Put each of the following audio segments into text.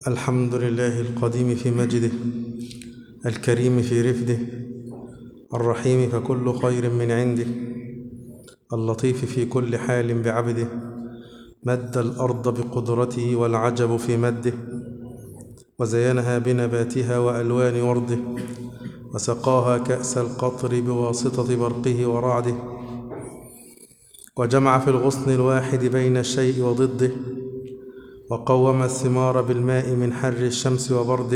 الحمد لله القديم في مجده الكريم في رفده الرحيم فكل خير من عنده اللطيف في كل حال بعبده مد الأرض بقدرته والعجب في مده وزينها بنباتها وألوان ورده وسقاها كأس القطر بواسطة برقه ورعده وجمع في الغصن الواحد بين الشيء وضده وقوم الثمار بالماء من حر الشمس وبرده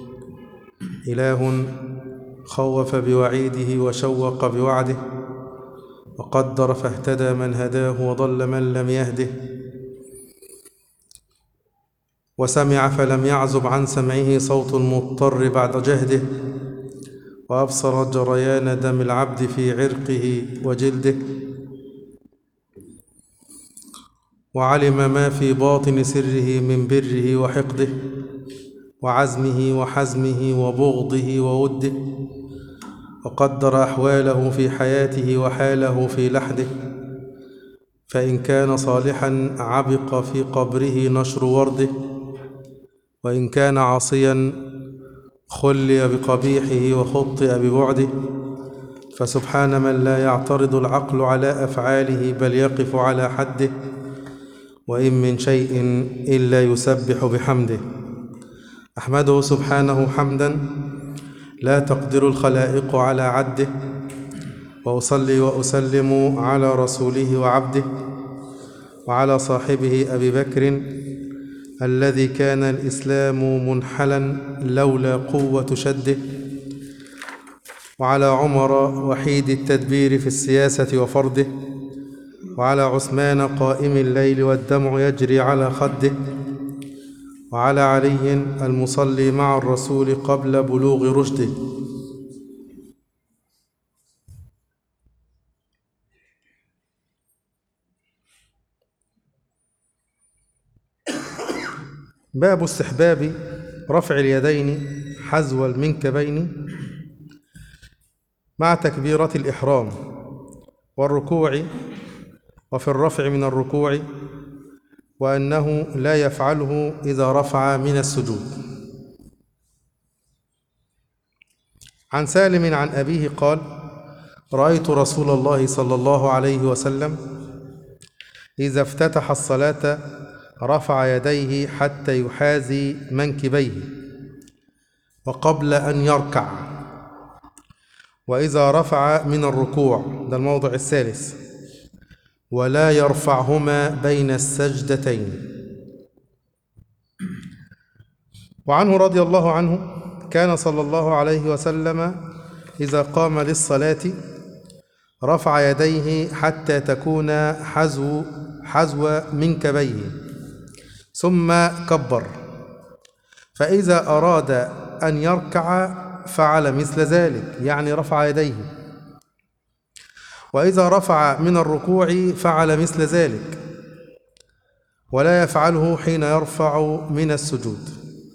إله خوف بوعيده وشوق بوعده وقدر فاهتدى من هداه وضل من لم يهده وسمع فلم يعزب عن سمعه صوت المضطر بعد جهده وأبصر جريان دم العبد في عرقه وجلده وعلم ما في باطن سره من بره وحقده وعزمه وحزمه وبغضه ووده وقدر أحواله في حياته وحاله في لحده فإن كان صالحا عبق في قبره نشر ورده وإن كان عاصيا خلي بقبيحه وخطئ ببعده فسبحان من لا يعترض العقل على أفعاله بل يقف على حده وإن من شيء إلا يسبح بحمده أحمده سبحانه حمدا لا تقدر الخلائق على عده وأصلي وأسلم على رسوله وعبده وعلى صاحبه أبي بكر الذي كان الإسلام منحلا لولا قوة شده وعلى عمر وحيد التدبير في السياسة وفرده وعلى عثمان قائم الليل والدمع يجري على خده وعلى علي المصلي مع الرسول قبل بلوغ رشده باب استحباب رفع اليدين حذو المنكبين مع تكبيرة الإحرام والركوع وفي الرفع من الركوع وأنه لا يفعله إذا رفع من السجود عن سالم عن أبيه قال رأيت رسول الله صلى الله عليه وسلم إذا افتتح الصلاة رفع يديه حتى يحاذي منكبيه وقبل أن يركع وإذا رفع من الركوع ده الموضع الثالث ولا يرفعهما بين السجدتين وعنه رضي الله عنه كان صلى الله عليه وسلم إذا قام للصلاة رفع يديه حتى تكون حزو حزو منكبيه ثم كبر فإذا أراد أن يركع فعل مثل ذلك يعني رفع يديه وإذا رفع من الركوع فعل مثل ذلك ولا يفعله حين يرفع من السجود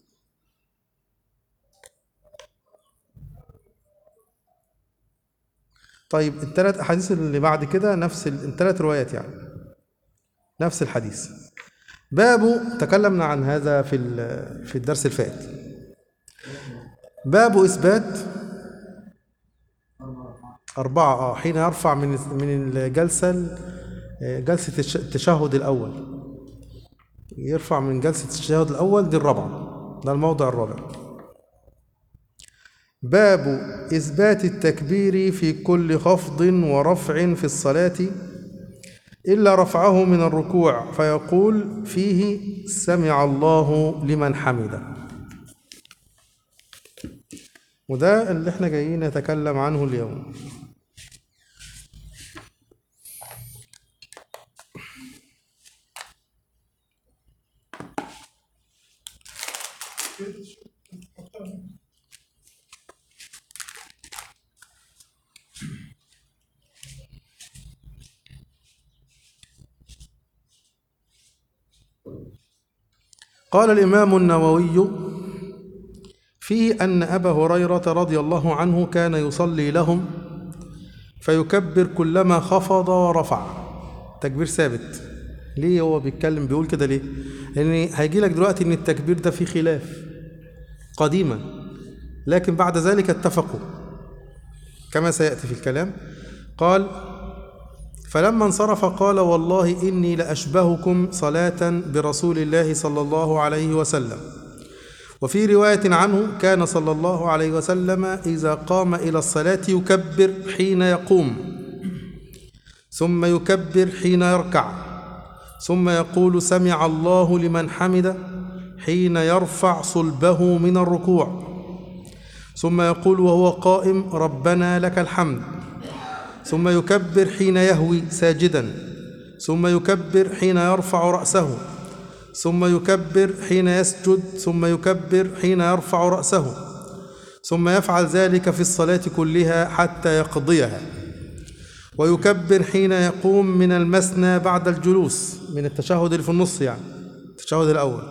طيب الثلاث أحاديث اللي بعد كده نفس الثلاث روايات يعني نفس الحديث باب تكلمنا عن هذا في في الدرس الفات باب إثبات أربعة آه حين يرفع من من الجلسة جلسة التشهد الأول يرفع من جلسة التشهد الأول دي الرابعة ده الموضع الرابع باب إثبات التكبير في كل خفض ورفع في الصلاة إلا رفعه من الركوع فيقول فيه سمع الله لمن حمده وده اللي احنا جايين نتكلم عنه اليوم قال الإمام النووي فيه أن أبا هريرة رضي الله عنه كان يصلي لهم فيكبر كلما خفض ورفع تكبير ثابت ليه هو بيتكلم بيقول كده ليه لان هيجي لك دلوقتي ان التكبير ده فيه خلاف قديما لكن بعد ذلك اتفقوا كما سياتي في الكلام قال فلما انصرف قال والله اني لاشبهكم صلاه برسول الله صلى الله عليه وسلم وفي روايه عنه كان صلى الله عليه وسلم اذا قام الى الصلاه يكبر حين يقوم ثم يكبر حين يركع ثم يقول سمع الله لمن حمده حين يرفع صلبه من الركوع ثم يقول وهو قائم ربنا لك الحمد ثم يكبر حين يهوي ساجدا ثم يكبر حين يرفع راسه ثم يكبر حين يسجد ثم يكبر حين يرفع راسه ثم يفعل ذلك في الصلاه كلها حتى يقضيها ويكبر حين يقوم من المثنى بعد الجلوس من التشهد اللي في النص يعني التشهد الأول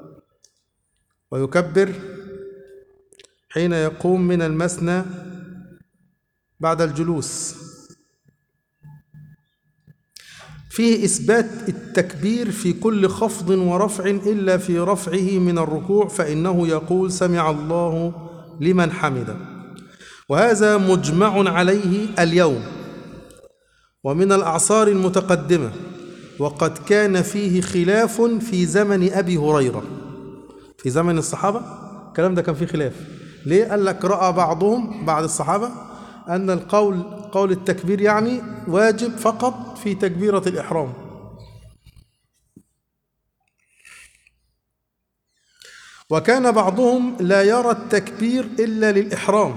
ويكبر حين يقوم من المثنى بعد الجلوس فيه إثبات التكبير في كل خفض ورفع إلا في رفعه من الركوع فإنه يقول سمع الله لمن حمده وهذا مجمع عليه اليوم ومن الأعصار المتقدمة وقد كان فيه خلاف في زمن أبي هريرة في زمن الصحابة الكلام ده كان فيه خلاف ليه قال لك رأى بعضهم بعض الصحابة أن القول قول التكبير يعني واجب فقط في تكبيرة الإحرام وكان بعضهم لا يرى التكبير إلا للإحرام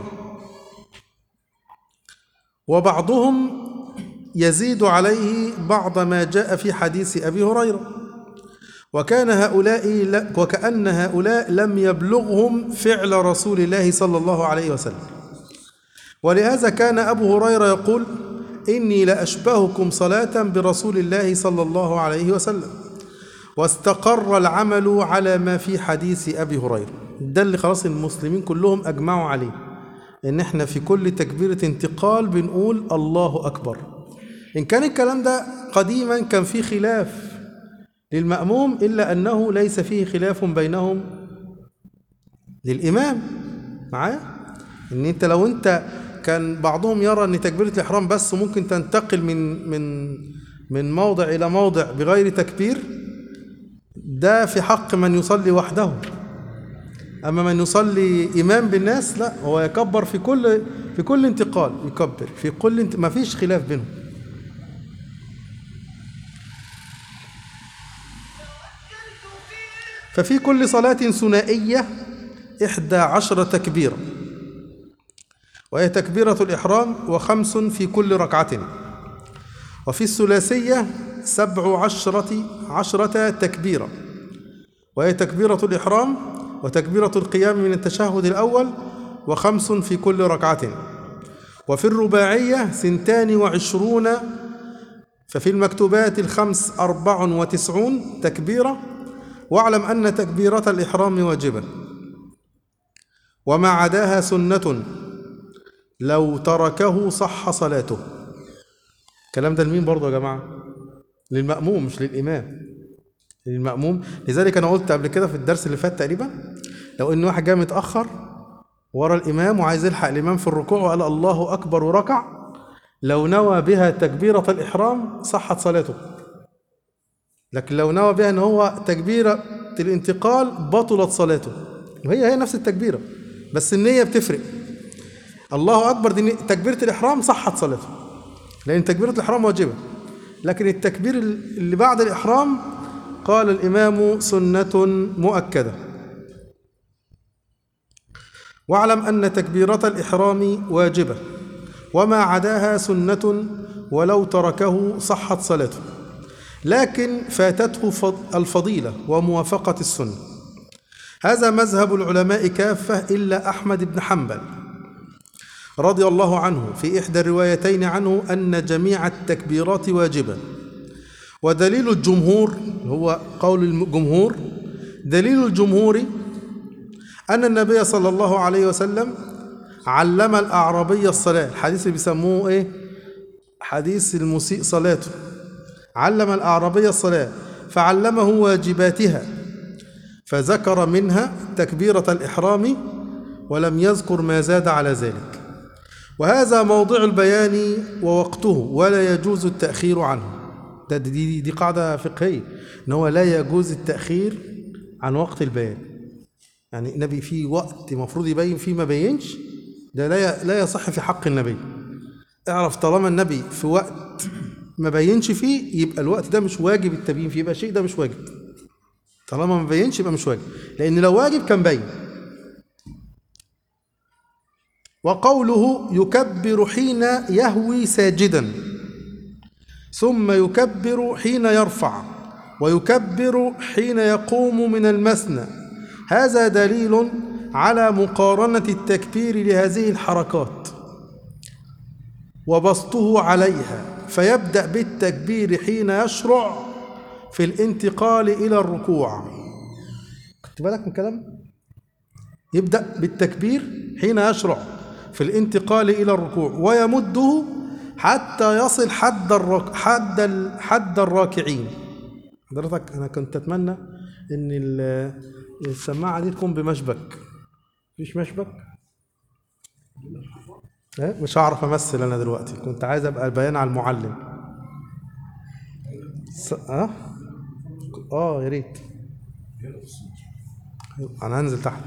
وبعضهم يزيد عليه بعض ما جاء في حديث أبي هريرة وكان هؤلاء ل... وكأن هؤلاء لم يبلغهم فعل رسول الله صلى الله عليه وسلم ولهذا كان أبو هريرة يقول إني لأشبهكم صلاة برسول الله صلى الله عليه وسلم واستقر العمل على ما في حديث أبي هريرة ده اللي خلاص المسلمين كلهم أجمعوا عليه إن إحنا في كل تكبيرة انتقال بنقول الله أكبر إن كان الكلام ده قديما كان فيه خلاف للمأموم إلا أنه ليس فيه خلاف بينهم للإمام معايا إن أنت لو أنت كان بعضهم يرى أن تكبيرة الإحرام بس ممكن تنتقل من من من موضع إلى موضع بغير تكبير ده في حق من يصلي وحده أما من يصلي إمام بالناس لا هو يكبر في كل في كل انتقال يكبر في كل انت... ما فيش خلاف بينهم ففي كل صلاة ثنائية إحدى عشر تكبيرة وهي تكبيرة الإحرام وخمس في كل ركعة وفي الثلاثية سبع عشرة عشرة تكبيرة وهي تكبيرة الإحرام وتكبيرة القيام من التشهد الأول وخمس في كل ركعة وفي الرباعية سنتان وعشرون ففي المكتوبات الخمس أربع وتسعون تكبيرة واعلم أن تكبيرة الإحرام واجبة وما عداها سنة لو تركه صح صلاته الكلام ده لمين برضه يا جماعة للمأموم مش للإمام للمأموم لذلك أنا قلت قبل كده في الدرس اللي فات تقريبا لو إن واحد جاي متأخر ورا الإمام وعايز يلحق الإمام في الركوع وقال الله أكبر وركع لو نوى بها تكبيرة الإحرام صحت صلاته لكن لو نوى بها ان هو تكبيره الانتقال بطلت صلاته وهي هي نفس التكبيره بس النيه بتفرق الله اكبر دي تكبيره الاحرام صحت صلاته لان تكبيره الاحرام واجبه لكن التكبير اللي بعد الاحرام قال الامام سنه مؤكده واعلم ان تكبيره الاحرام واجبه وما عداها سنه ولو تركه صحت صلاته لكن فاتته الفضيلة وموافقة السنة هذا مذهب العلماء كافة إلا أحمد بن حنبل رضي الله عنه في إحدى الروايتين عنه أن جميع التكبيرات واجبة ودليل الجمهور هو قول الجمهور دليل الجمهور أن النبي صلى الله عليه وسلم علم الأعرابي الصلاة الحديث اللي بيسموه إيه حديث المسيء صلاته علم الأعرابي الصلاة فعلمه واجباتها فذكر منها تكبيرة الإحرام ولم يذكر ما زاد على ذلك وهذا موضع البيان ووقته ولا يجوز التأخير عنه ده دي, دي, دي قاعدة فقهية إن هو لا يجوز التأخير عن وقت البيان يعني النبي في وقت المفروض يبين فيه ما بينش ده لا لا يصح في حق النبي اعرف طالما النبي في وقت ما بينش فيه يبقى الوقت ده مش واجب التبيين فيه يبقى الشيء ده مش واجب طالما ما بينش يبقى مش واجب لان لو واجب كان باين وقوله يكبر حين يهوي ساجدا ثم يكبر حين يرفع ويكبر حين يقوم من المثنى هذا دليل على مقارنة التكبير لهذه الحركات وبسطه عليها فيبدأ بالتكبير حين يشرع في الانتقال إلى الركوع خدت بالك من الكلام؟ يبدأ بالتكبير حين يشرع في الانتقال إلى الركوع ويمده حتى يصل حد الرك... حد ال... حد الراكعين حضرتك أنا كنت أتمنى إن ال- السماعة دي تكون بمشبك مفيش مشبك؟ ها؟ مش هعرف امثل انا دلوقتي كنت عايز ابقى البيان على المعلم س... اه اه يا ريت انا هنزل تحت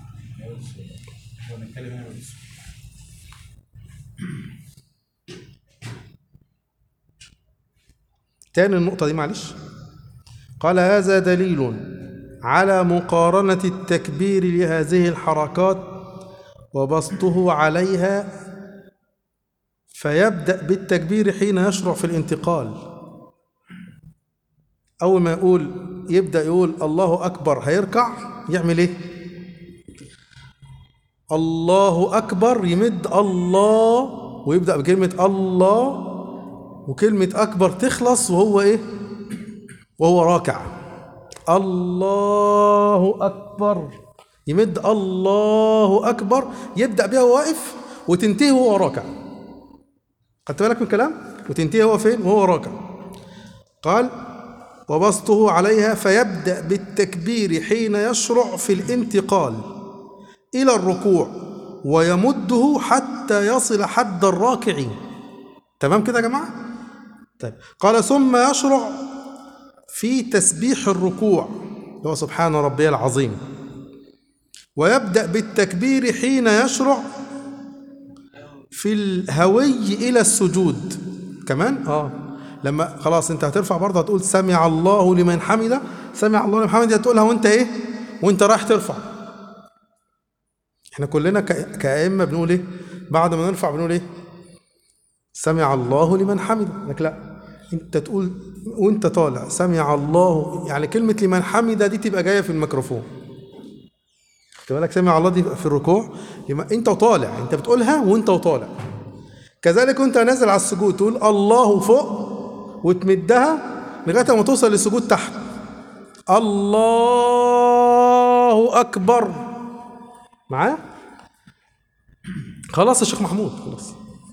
تاني النقطة دي معلش قال هذا دليل على مقارنة التكبير لهذه الحركات وبسطه عليها فيبدأ بالتكبير حين يشرع في الانتقال أول ما يقول يبدأ يقول الله أكبر هيركع يعمل إيه؟ الله أكبر يمد الله ويبدأ بكلمة الله وكلمة أكبر تخلص وهو إيه؟ وهو راكع الله أكبر يمد الله أكبر يبدأ بها وهو واقف وتنتهي وهو راكع خدت بالك من الكلام؟ وتنتهي هو فين؟ وهو راكع قال وبسطه عليها فيبدأ بالتكبير حين يشرع في الانتقال إلى الركوع ويمده حتى يصل حد الراكعين تمام كده يا جماعة؟ طيب قال ثم يشرع في تسبيح الركوع اللي هو سبحان ربي العظيم ويبدأ بالتكبير حين يشرع في الهوي إلى السجود كمان اه لما خلاص انت هترفع برضه هتقول سمع الله لمن حمده سمع الله لمن حمده هتقولها وانت ايه وانت رايح ترفع احنا كلنا ك- كأئمة بنقول ايه بعد ما نرفع بنقول ايه سمع الله لمن حمده لك لا انت تقول وانت طالع سمع الله يعني كلمة لمن حمده دي تبقى جاية في الميكروفون خد بالك سمع الله دي في الركوع لما انت وطالع انت بتقولها وانت وطالع كذلك وانت نازل على السجود تقول الله فوق وتمدها لغايه ما توصل للسجود تحت الله اكبر معايا خلاص يا شيخ محمود خلاص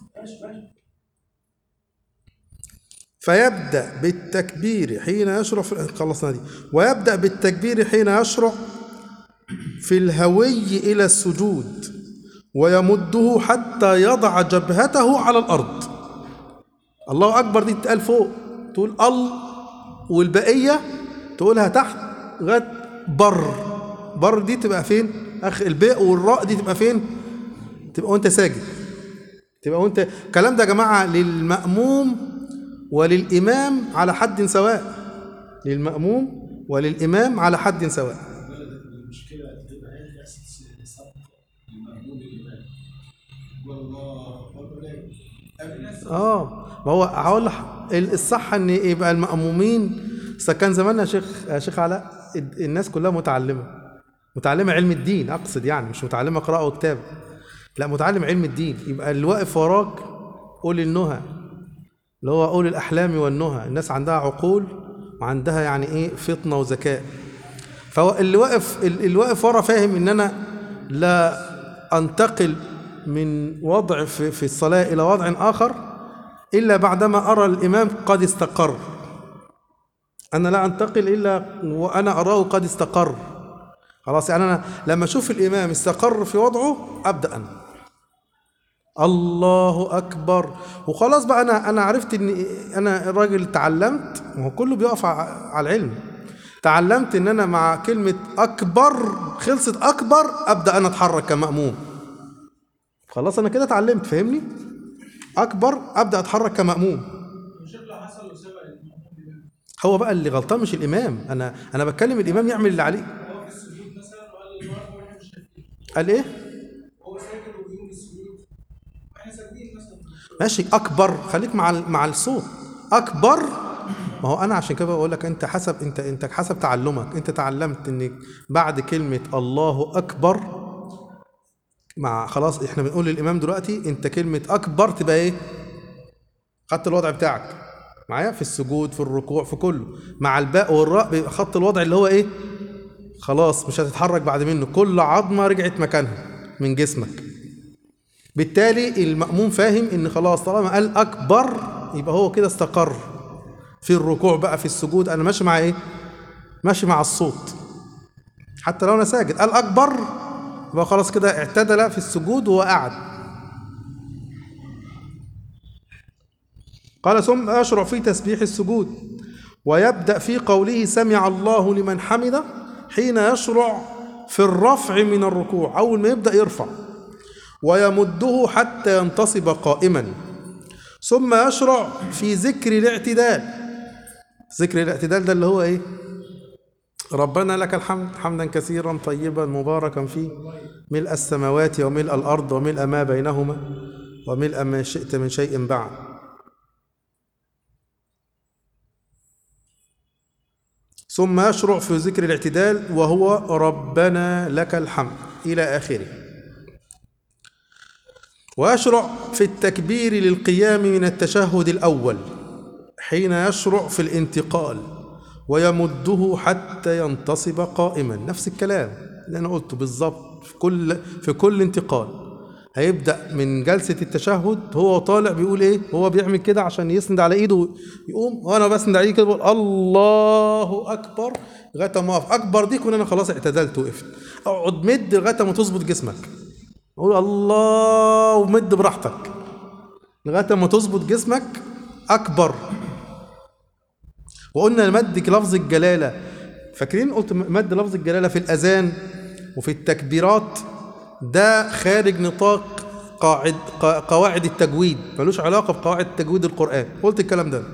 فيبدأ بالتكبير حين يشرع في خلصنا دي ويبدأ بالتكبير حين يشرع في الهوي إلى السجود ويمده حتى يضع جبهته على الأرض الله أكبر دي تتقال فوق تقول ال والبقية تقولها تحت لغاية بر بر دي تبقى فين أخ الباء والراء دي تبقى فين تبقى وانت ساجد تبقى وانت الكلام ده يا جماعة للمأموم وللإمام على حد سواء للمأموم وللإمام على حد سواء المشكلة تبقى هي أساس سبق المأمون الإمام والله والله قبل اه ما هو هقول لك الصح ان يبقى المأمومين بس كان زمان يا شيخ يا شيخ علاء الناس كلها متعلمه متعلمه علم الدين اقصد يعني مش متعلمه قراءه وكتاب لا متعلم علم الدين يبقى اللي واقف وراك قول النهى اللي هو قول الاحلام والنهى الناس عندها عقول وعندها يعني ايه فطنه وذكاء فهو اللي واقف اللي واقف ورا فاهم ان انا لا انتقل من وضع في, في الصلاه الى وضع اخر الا بعدما ارى الامام قد استقر أنا لا أنتقل إلا وأنا أراه قد استقر خلاص يعني أنا لما أشوف الإمام استقر في وضعه أبدأ أنا الله أكبر وخلاص بقى أنا أنا عرفت إن أنا راجل تعلمت ما هو كله بيقف ع- على العلم تعلمت إن أنا مع كلمة أكبر خلصت أكبر أبدأ أنا أتحرك كمأموم خلاص أنا كده اتعلمت فاهمني أكبر أبدأ أتحرك كمأموم الشيخ لو حصل له سبق المأمون الإمام هو بقى اللي غلطان مش الامام انا انا بتكلم الامام يعمل اللي عليه هو في السجود مثلا وقال الله واحنا مش شايفين قال ايه هو ساجد وبيقوم بالسجود واحنا ساجدين مثلا ماشي اكبر خليك مع ال- مع الصوت اكبر ما هو انا عشان كده بقول لك انت حسب انت انت حسب تعلمك انت تعلمت ان بعد كلمه الله اكبر مع خلاص احنا بنقول للامام دلوقتي انت كلمه اكبر تبقى ايه خدت الوضع بتاعك معايا في السجود في الركوع في كله مع الباء والراء بيبقى خدت الوضع اللي هو ايه خلاص مش هتتحرك بعد منه كل عظمه رجعت مكانها من جسمك بالتالي المأموم فاهم ان خلاص طالما قال اكبر يبقى هو كده استقر في الركوع بقى في السجود انا ماشي مع ايه ماشي مع الصوت حتى لو انا ساجد قال اكبر يبقى خلاص كده اعتدل في السجود وهو قاعد قال ثم اشرع في تسبيح السجود ويبدا في قوله سمع الله لمن حمده حين يشرع في الرفع من الركوع اول ما يبدا يرفع ويمده حتى ينتصب قائما ثم يشرع في ذكر الاعتدال ذكر الاعتدال ده اللي هو ايه ربنا لك الحمد حمدا كثيرا طيبا مباركا فيه ملء السماوات وملء الارض وملء ما بينهما وملء ما شئت من شيء بعد ثم يشرع في ذكر الاعتدال وهو ربنا لك الحمد الى اخره ويشرع في التكبير للقيام من التشهد الأول حين يشرع في الانتقال ويمده حتى ينتصب قائما نفس الكلام اللي أنا قلته بالظبط في كل في كل انتقال هيبدأ من جلسة التشهد هو طالع بيقول ايه هو بيعمل كده عشان يسند على ايده يقوم وانا بسند على ايدي كده بقول الله اكبر لغايه ما اقف اكبر دي كون انا خلاص اعتدلت وقفت اقعد مد لغايه ما تظبط جسمك قول الله ومد براحتك لغايه ما تظبط جسمك اكبر وقلنا مد لفظ الجلاله فاكرين قلت مد لفظ الجلاله في الاذان وفي التكبيرات ده خارج نطاق قاعد قا- قواعد التجويد ملوش علاقه بقواعد تجويد القران قلت الكلام ده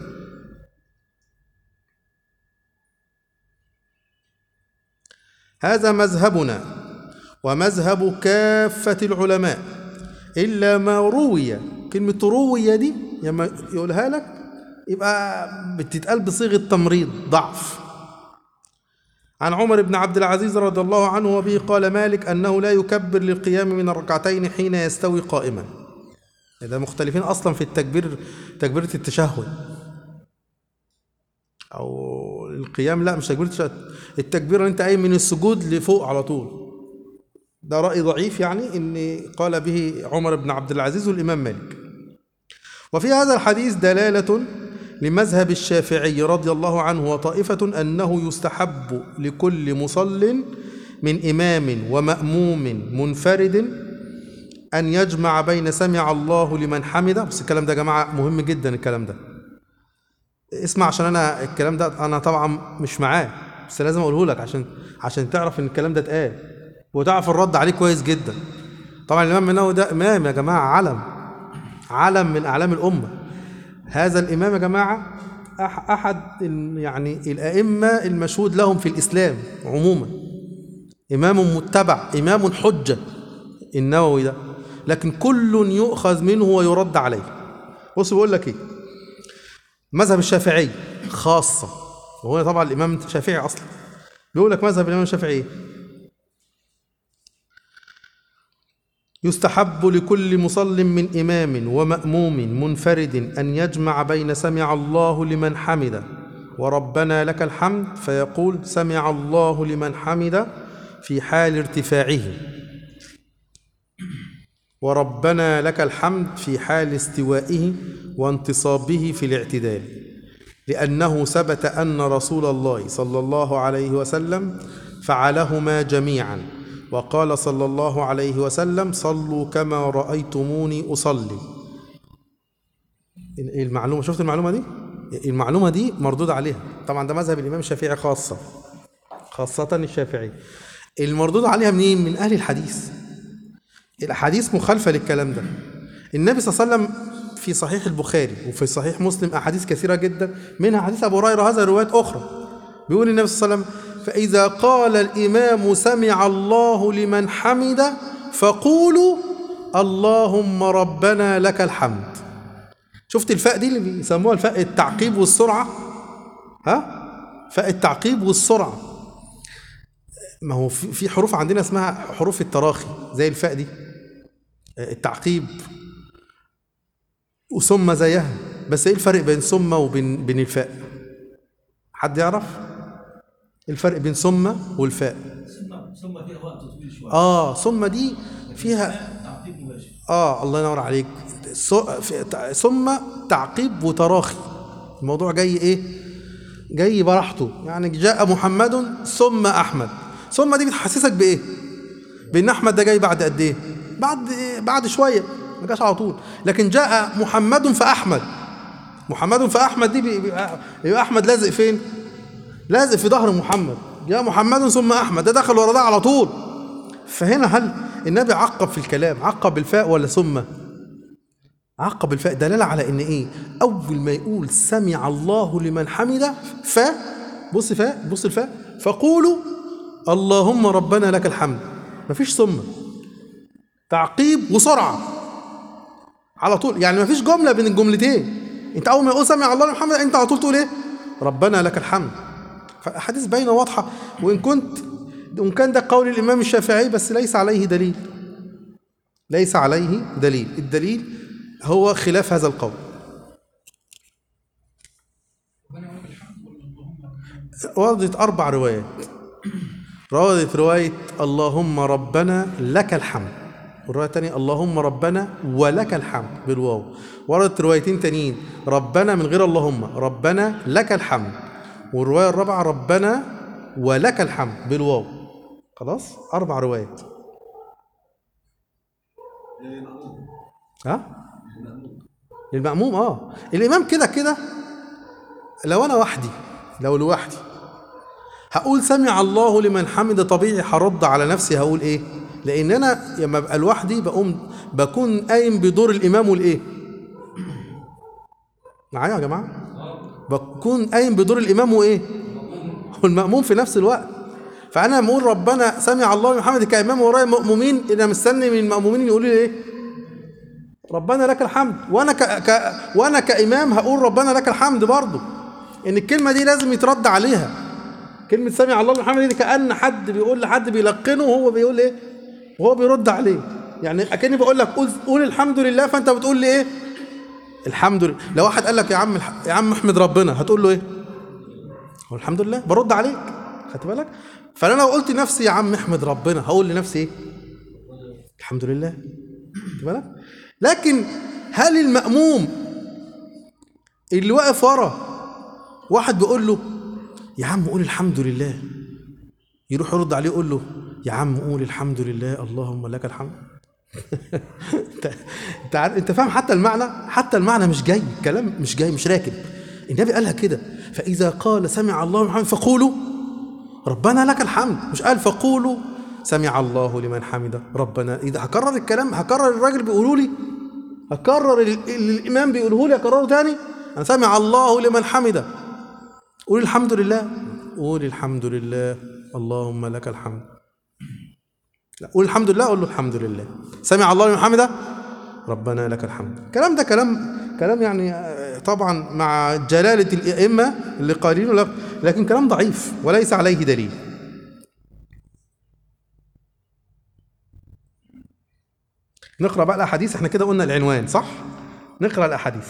هذا مذهبنا ومذهب كافة العلماء إلا ما روي كلمة روي دي لما يقولها لك يبقى بتتقال بصيغة تمريض ضعف عن عمر بن عبد العزيز رضي الله عنه وبه قال مالك أنه لا يكبر للقيام من الركعتين حين يستوي قائما ده مختلفين أصلا في التكبير تكبيرة التشهد أو القيام لا مش تكبيرة التشهد التكبير أنت قايم من السجود لفوق على طول ده رأي ضعيف يعني إن قال به عمر بن عبد العزيز والإمام مالك وفي هذا الحديث دلالة لمذهب الشافعي رضي الله عنه وطائفة أنه يستحب لكل مصل من إمام ومأموم منفرد أن يجمع بين سمع الله لمن حمده بس الكلام ده يا جماعة مهم جدا الكلام ده اسمع عشان أنا الكلام ده أنا طبعا مش معاه بس لازم أقوله لك عشان عشان تعرف إن الكلام ده اتقال وتعرف الرد عليه كويس جدا طبعا الإمام النووي ده إمام يا جماعة علم علم من أعلام الأمة هذا الإمام يا جماعة أح- أحد ال- يعني الأئمة المشهود لهم في الإسلام عموما إمام متبع إمام حجة النووي ده لكن كل يؤخذ منه ويرد عليه بص بيقول لك إيه مذهب الشافعي خاصة وهو طبعا الإمام الشافعي أصلا بيقول لك مذهب الإمام الشافعي إيه؟ يستحب لكل مصل من إمام ومأموم منفرد أن يجمع بين سمع الله لمن حمده وربنا لك الحمد فيقول سمع الله لمن حمده في حال ارتفاعه وربنا لك الحمد في حال استوائه وانتصابه في الاعتدال لأنه ثبت أن رسول الله صلى الله عليه وسلم فعلهما جميعا وقال صلى الله عليه وسلم صلوا كما رأيتموني أصلي المعلومة شفت المعلومة دي؟ المعلومة دي مردود عليها طبعا ده مذهب الإمام الشافعي خاصة خاصة الشافعي المردود عليها منين؟ من أهل الحديث الأحاديث مخالفة للكلام ده النبي صلى الله عليه وسلم في صحيح البخاري وفي صحيح مسلم أحاديث كثيرة جدا منها حديث أبو هريرة هذا روايات أخرى بيقول النبي صلى الله عليه وسلم فإذا قال الإمام سمع الله لمن حمده فقولوا اللهم ربنا لك الحمد شفت الفاء دي اللي بيسموها الفاء التعقيب والسرعة ها فاء التعقيب والسرعة ما هو في في حروف عندنا اسمها حروف التراخي زي الفاء دي التعقيب وثم زيها بس ايه الفرق بين ثم وبين بين الفاء حد يعرف إيه الفرق بين ثم والفاء ثم ثم فيها وقت طويل شويه اه ثم دي فيها تعقيب مباشر اه الله ينور عليك سو- في- تع- ثم تعقيب وتراخي الموضوع جاي ايه جاي براحته يعني جاء محمد ثم احمد ثم دي بتحسسك بايه بان احمد ده جاي بعد قد ايه بعد بعد شويه ما جاش على طول لكن جاء محمد فاحمد محمد فاحمد دي بي- بيبقى يبقى احمد لازق فين لازق في ظهر محمد جاء محمد ثم احمد ده دخل ورا ده على طول فهنا هل النبي عقب في الكلام عقب بالفاء ولا ثم عقب الفاء دلاله على ان ايه اول ما يقول سمع الله لمن حمده ف بص فاء بص الفاء فقولوا اللهم ربنا لك الحمد مفيش ثم تعقيب وسرعه على طول يعني مفيش جمله بين الجملتين انت اول ما يقول سمع الله لمن حمده انت على طول تقول ايه ربنا لك الحمد فاحاديث باينه واضحه وان كنت وان كان ده قول الامام الشافعي بس ليس عليه دليل ليس عليه دليل الدليل هو خلاف هذا القول وردت أربع روايات وردت رواية اللهم ربنا لك الحمد والرواية الثانية اللهم ربنا ولك الحمد بالواو وردت روايتين تانيين ربنا من غير اللهم ربنا لك الحمد والرواية الرابعة ربنا ولك الحمد بالواو خلاص أربع روايات ها للمأموم اه الإمام كده كده لو أنا وحدي لو لوحدي هقول سمع الله لمن حمد طبيعي هرد على نفسي هقول ايه لان انا لما ابقى لوحدي بقوم بكون قايم بدور الامام والايه معايا يا جماعه بكون قايم بدور الامام وايه والمأموم في نفس الوقت فانا لما اقول ربنا سمع الله لمن حمد كامام ورايا مؤمنين انا مستني من المأمومين يقولوا لي ايه ربنا لك الحمد وانا ك... ك... وانا كامام هقول ربنا لك الحمد برضه ان الكلمه دي لازم يترد عليها كلمه سمع الله لمن حمد دي كان حد بيقول لحد بيلقنه وهو بيقول ايه وهو بيرد عليه يعني اكني بقول لك قول قول الحمد لله فانت بتقول لي ايه الحمد لله لو واحد قال لك يا عم الح... يا عم احمد ربنا هتقول له ايه هو الحمد لله برد عليك خدت بالك فانا لو قلت لنفسي يا عم احمد ربنا هقول لنفسي ايه الحمد لله خدت بالك لكن هل المأموم اللي واقف ورا واحد بيقول له يا عم قول الحمد لله يروح يرد عليه يقول له يا عم قول الحمد لله اللهم لك الحمد انت انت عارف انت فاهم حتى المعنى حتى المعنى مش جاي كلام مش جاي مش راكب النبي قالها كده فاذا قال سمع الله لمن حمده فقولوا ربنا لك الحمد مش قال فقولوا سمع الله لمن حمده ربنا اذا هكرر الكلام هكرر الراجل بيقولوا لي هكرر ال- اللي الامام بيقوله لي هكرره تاني انا سمع الله لمن حمده قول الحمد لله قول الحمد لله اللهم لك الحمد لا قول الحمد لله قول له الحمد لله سمع الله لمن حمده ربنا لك الحمد الكلام ده كلام كلام يعني آه، طبعا مع جلالة الأئمة اللي قالينه لك لكن كلام ضعيف وليس عليه دليل نقرأ بقى الأحاديث احنا كده قلنا العنوان صح؟ نقرأ الأحاديث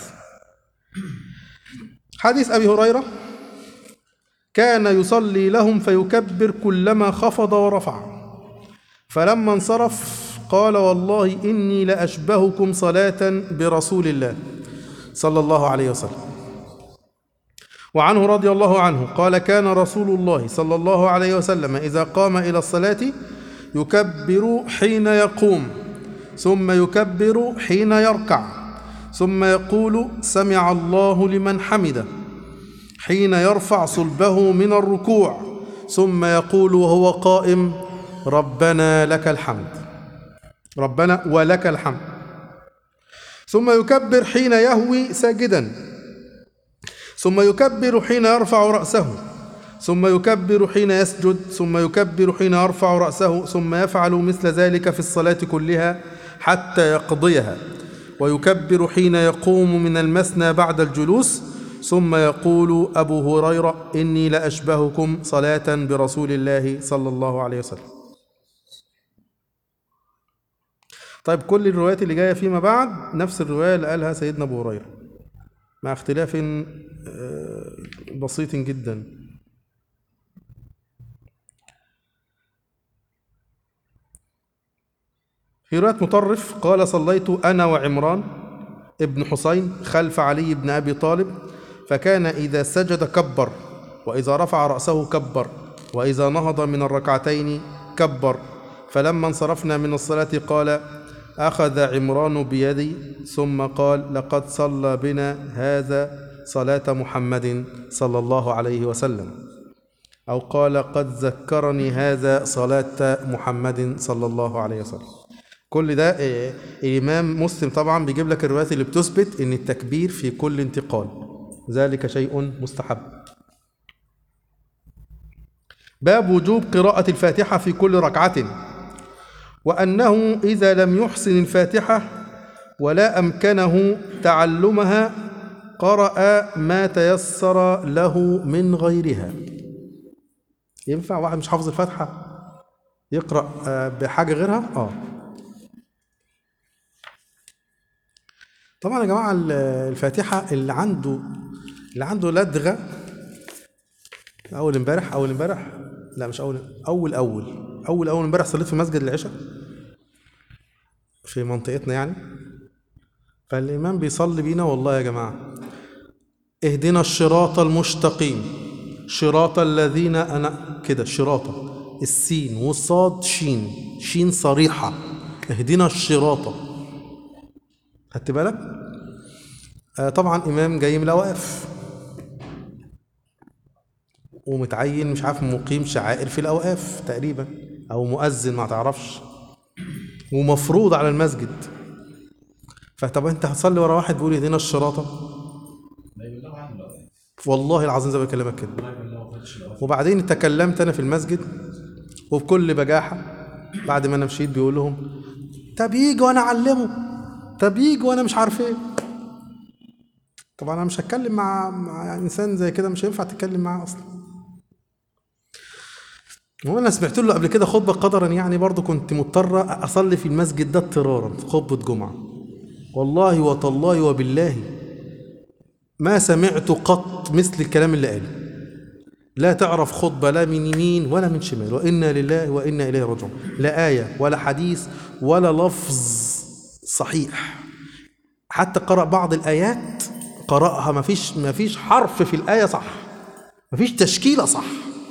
حديث أبي هريرة كان يصلي لهم فيكبر كلما خفض ورفع فلما انصرف قال والله إني لأشبهكم صلاة برسول الله صلى الله عليه وسلم وعنه رضي الله عنه قال كان رسول الله صلى الله عليه وسلم إذا قام إلى الصلاة يكبر حين يقوم ثم يكبر حين يركع ثم يقول سمع الله لمن حمده حين يرفع صلبه من الركوع ثم يقول وهو قائم ربنا لك الحمد ربنا ولك الحمد ثم يكبر حين يهوي ساجدا ثم يكبر حين يرفع رأسه ثم يكبر حين يسجد ثم يكبر حين يرفع رأسه ثم يفعل مثل ذلك في الصلاة كلها حتى يقضيها ويكبر حين يقوم من المثنى بعد الجلوس ثم يقول أبو هريرة إني لأشبهكم صلاة برسول الله صلى الله عليه وسلم طيب كل الروايات اللي جاية فيما بعد نفس الرواية اللي قالها سيدنا أبو هريرة مع اختلاف آه، بسيط جدا في رواية مطرف قال صليت أنا وعمران ابن حسين خلف علي بن أبي طالب فكان إذا سجد كبر وإذا رفع رأسه كبر وإذا نهض من الركعتين كبر فلما انصرفنا من الصلاة قال أخذ عمران بيدي ثم قال لقد صلى بنا هذا صلاة محمد صلى الله عليه وسلم أو قال قد ذكرني هذا صلاة محمد صلى الله عليه وسلم كل ده آه، الإمام مسلم طبعا بيجيب لك الروايات اللي بتثبت إن التكبير في كل انتقال ذلك شيء مستحب باب وجوب قراءة الفاتحة في كل ركعة وأنه إذا لم يحسن الفاتحة ولا أمكنه تعلمها قرأ ما تيسر له من غيرها ينفع واحد مش حافظ الفاتحة يقرأ آه، بحاجة غيرها؟ آه طبعا يا جماعة ال- الفاتحة اللي عنده اللي عنده لدغة أول امبارح أول امبارح لا مش أول أول أول أول أول امبارح صليت في مسجد العشاء في منطقتنا يعني فالإمام بيصلي بينا والله يا جماعة اهدنا الشراط المستقيم شراط الذين أنا كده شراطة السين والصاد شين شين صريحة اهدنا الشراطة خدت بالك؟ آه طبعا إمام جاي من الأوقاف ومتعين مش عارف مقيم شعائر في الأوقاف تقريبا أو مؤذن ما تعرفش ومفروض على المسجد فطب انت هتصلي ورا واحد بيقول اهدنا الشراطة لا يبلغ عنه لا والله العظيم زي ما بكلمك كده لا يبلغ فتش لا وبعدين تكلمت انا في المسجد وبكل بجاحة بعد ما انا مشيت بيقول لهم طب يجي وانا اعلمه طب يجي وانا مش عارف ايه طبعا انا مش هتكلم مع, مع انسان زي كده مش هينفع تتكلم معاه اصلا وانا سمعت له قبل كده خطبه قدرا يعني برضو كنت مضطر اصلي في المسجد ده اضطرارا خطبه جمعه والله وتالله وبالله ما سمعت قط مثل الكلام اللي قاله لا تعرف خطبة لا من يمين ولا من شمال وإنا لله وإنا إليه راجعون لا آية ولا حديث ولا لفظ صحيح حتى قرأ بعض الآيات قرأها ما فيش ما فيش حرف في الآية صح ما فيش تشكيلة صح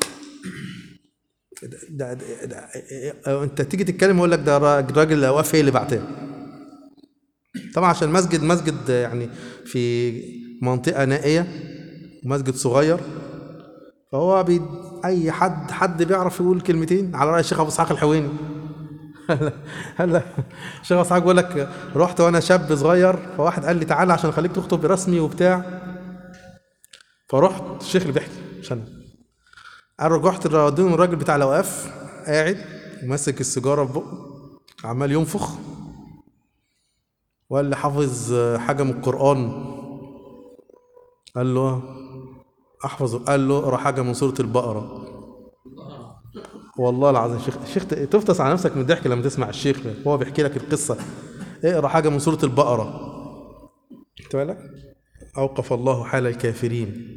ده, ده, ده, ده انت تيجي تتكلم يقول لك ده راجل الاوقاف هي اللي بعتها طبعا عشان المسجد مسجد يعني في منطقه نائيه مسجد صغير فهو بي اي حد حد بيعرف يقول كلمتين على راي الشيخ ابو اسحاق الحويني هلا الشيخ ابو اسحاق بيقول لك رحت وانا شاب صغير فواحد قال لي تعالى عشان اخليك تخطب برسمي وبتاع فرحت الشيخ اللي بيحكي عشان انا رحت ودوني الراجل بتاع الاوقاف قاعد وماسك السيجاره في بقه عمال ينفخ وقال لي حافظ حاجه من القران قال له احفظ قال له اقرا حاجه من سوره البقره والله العظيم شيخ الشيخ تفطس على نفسك من الضحك لما تسمع الشيخ هو بيحكي لك القصه اقرا حاجه من سوره البقره خدت بالك اوقف الله حال الكافرين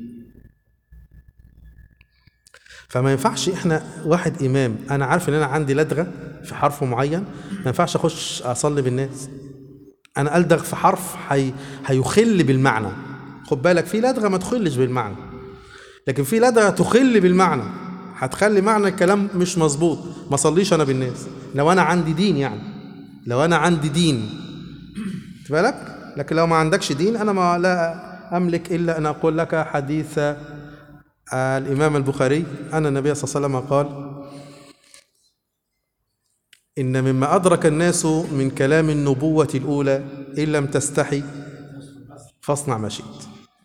فما ينفعش احنا واحد امام انا عارف ان انا عندي لدغه في حرف معين ما ينفعش اخش اصلي بالناس انا الدغ في حرف حي... هيخل بالمعنى خد بالك في لدغه ما تخلش بالمعنى لكن في لدغه تخل بالمعنى هتخلي معنى الكلام مش مظبوط ما صليش انا بالناس لو انا عندي دين يعني لو انا عندي دين خد بالك لكن لو ما عندكش دين انا ما لا املك الا ان اقول لك حديث آه، الامام البخاري ان النبي صلى الله عليه وسلم قال ان مما ادرك الناس من كلام النبوه الاولى ان لم تستحي فاصنع ما شئت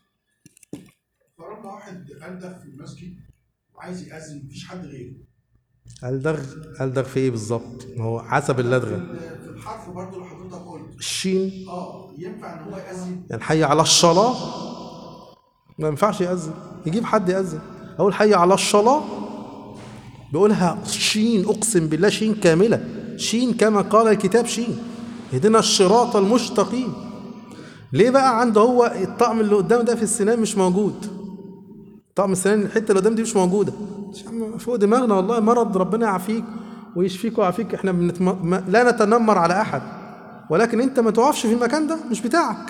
فرضنا واحد ألدغ في المسجد وعايز يأذن مفيش حد غيره الدغ الدغ في ايه بالظبط ما هو حسب اللدغه في في الحرف برضه اللي حضرتك قلت الشين اه ينفع ان هو يأذن يعني حي على الصلاة ما ينفعش يأذن يجيب حد يأذن أقول حي على الصلاة بيقولها شين أقسم بالله شين كاملة شين كما قال الكتاب شين اهدنا الصراط المستقيم ليه بقى عنده هو الطقم اللي قدام ده في السنان مش موجود طقم السنان الحته اللي قدام دي مش موجوده يا عم فوق دماغنا والله مرض ربنا يعافيك ويشفيك ويعافيك احنا بنتم... ما... لا نتنمر على احد ولكن انت ما تقفش في المكان ده مش بتاعك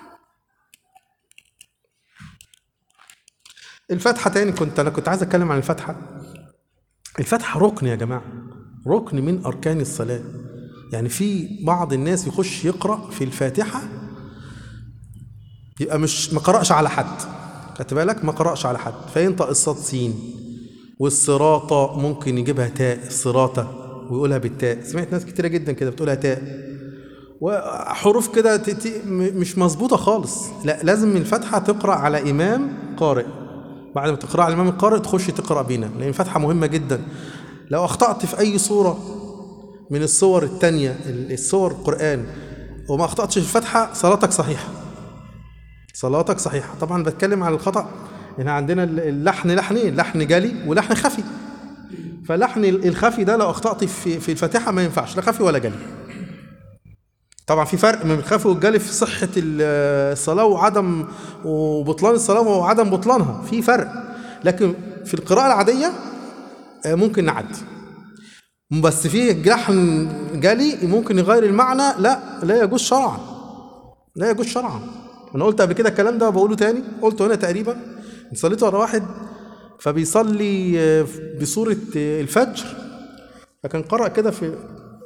الفاتحه تاني كنت انا كنت عايز اتكلم عن الفاتحه الفاتحه ركن يا جماعه ركن من اركان الصلاه يعني في بعض الناس يخش يقرا في الفاتحه يبقى مش ما قرأش على حد خدت بالك ما قرأش على حد فينطق الصاد سين والصراطة ممكن يجيبها تاء صراطة ويقولها بالتاء سمعت ناس كتيرة جدا كده بتقولها تاء وحروف كده ت- ت- م- مش مظبوطة خالص لا لازم الفاتحة تقرأ على إمام قارئ بعد ما تقرأ على الإمام القارئ تخش تقرأ بينا لأن الفاتحة مهمة جدا لو أخطأت في أي صورة من الصور التانية الصور القرآن وما أخطأتش في الفاتحة صلاتك صحيحة صلاتك صحيحة طبعا بتكلم عن الخطأ هنا عندنا اللحن لحنين لحن جلي ولحن خفي فلحن الخفي ده لو اخطأت في في الفاتحة ما ينفعش لا خفي ولا جلي طبعا في فرق من الخفي والجلي في صحة الصلاة وعدم وبطلان الصلاة وعدم بطلانها في فرق لكن في القراءة العادية آه، ممكن نعدي بس في لحن جلي ممكن يغير المعنى لا لا يجوز شرعا لا يجوز شرعا انا قلت قبل كده الكلام ده بقوله تاني قلته هنا تقريبا صليت ورا واحد فبيصلي آه، بصورة آه، الفجر فكان قرأ كده في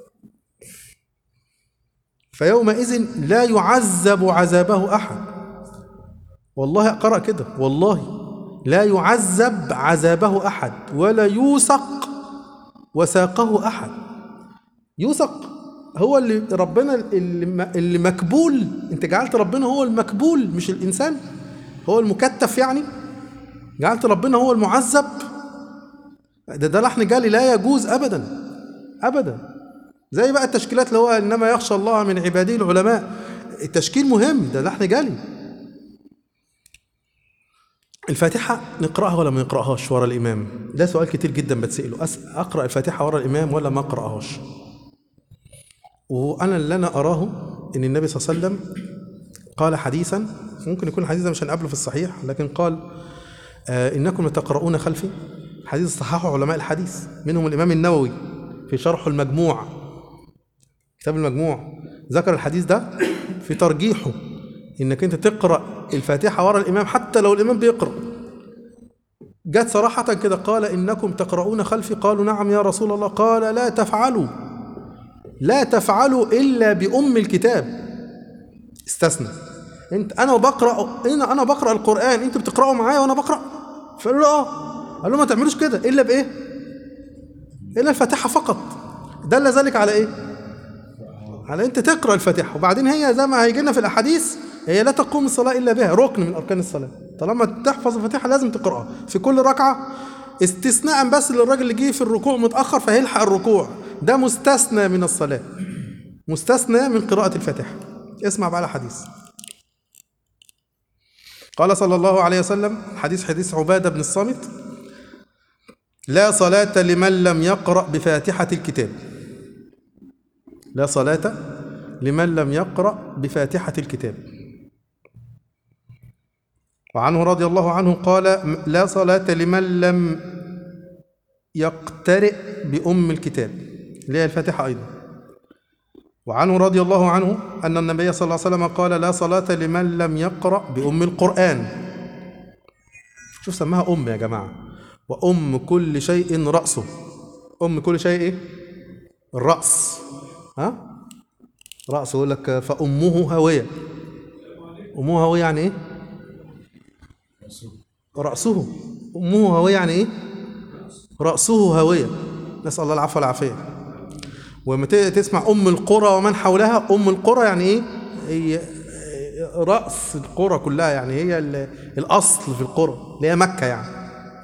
فيومئذ لا يعذب عذابه أحد والله قرأ كده والله لا يعذب عذابه أحد ولا يوثق وساقه أحد يوثق هو اللي ربنا اللي اللي مكبول انت جعلت ربنا هو المكبول مش الانسان هو المكتف يعني جعلت ربنا هو المعذب ده ده لحن جالي لا يجوز ابدا ابدا زي بقى التشكيلات اللي هو انما يخشى الله من عباده العلماء التشكيل مهم ده لحن جالي الفاتحة نقرأها ولا ما نقرأهاش ورا الإمام؟ ده سؤال كتير جدا بتسأله أس... أقرأ الفاتحة ورا الإمام ولا ما أقرأهاش؟ وأنا اللي أنا أراه إن النبي صلى الله عليه وسلم قال حديثا ممكن يكون الحديث ده مش هنقابله في الصحيح لكن قال آه إنكم تقرؤون خلفي حديث صححه علماء الحديث منهم الإمام النووي في شرح المجموع كتاب المجموع ذكر الحديث ده في ترجيحه إنك أنت تقرأ الفاتحة ورا الإمام حتى لو الإمام بيقرأ جت صراحة كده قال إنكم تقرؤون خلفي قالوا نعم يا رسول الله قال لا تفعلوا لا تفعلوا الا بام الكتاب استثنى انت انا بقرا انا انا بقرا القران انت بتقراوا معايا وانا بقرا فقالوا له اه قال له ما تعملوش كده الا بايه الا الفاتحه فقط دل ذلك على ايه على انت تقرا الفاتحه وبعدين هي زي ما هيجي لنا في الاحاديث هي لا تقوم الصلاه الا بها ركن من اركان الصلاه طالما تحفظ الفاتحه لازم تقراها في كل ركعه استثناء بس للراجل اللي جه في الركوع متاخر فهيلحق الركوع ده مستثنى من الصلاه مستثنى من قراءه الفاتحه اسمع بقى الحديث قال صلى الله عليه وسلم حديث حديث عباده بن الصامت لا صلاه لمن لم يقرا بفاتحه الكتاب لا صلاه لمن لم يقرا بفاتحه الكتاب وعنه رضي الله عنه قال لا صلاة لمن لم يقترئ بأم الكتاب اللي هي الفاتحة أيضا وعنه رضي الله عنه أن النبي صلى الله عليه وسلم قال لا صلاة لمن لم يقرأ بأم القرآن شوف سماها ام يا جماعه وام كل شيء راسه ام كل شيء ايه الراس ها راسه يقول لك فامه هاويه امه هاويه يعني ايه راسه امه هاويه يعني ايه راسه هاويه نسال الله العفو والعافيه ولما ت- تسمع ام القرى ومن حولها ام القرى يعني ايه هي راس القرى كلها يعني هي ال- الاصل في القرى اللي هي مكه يعني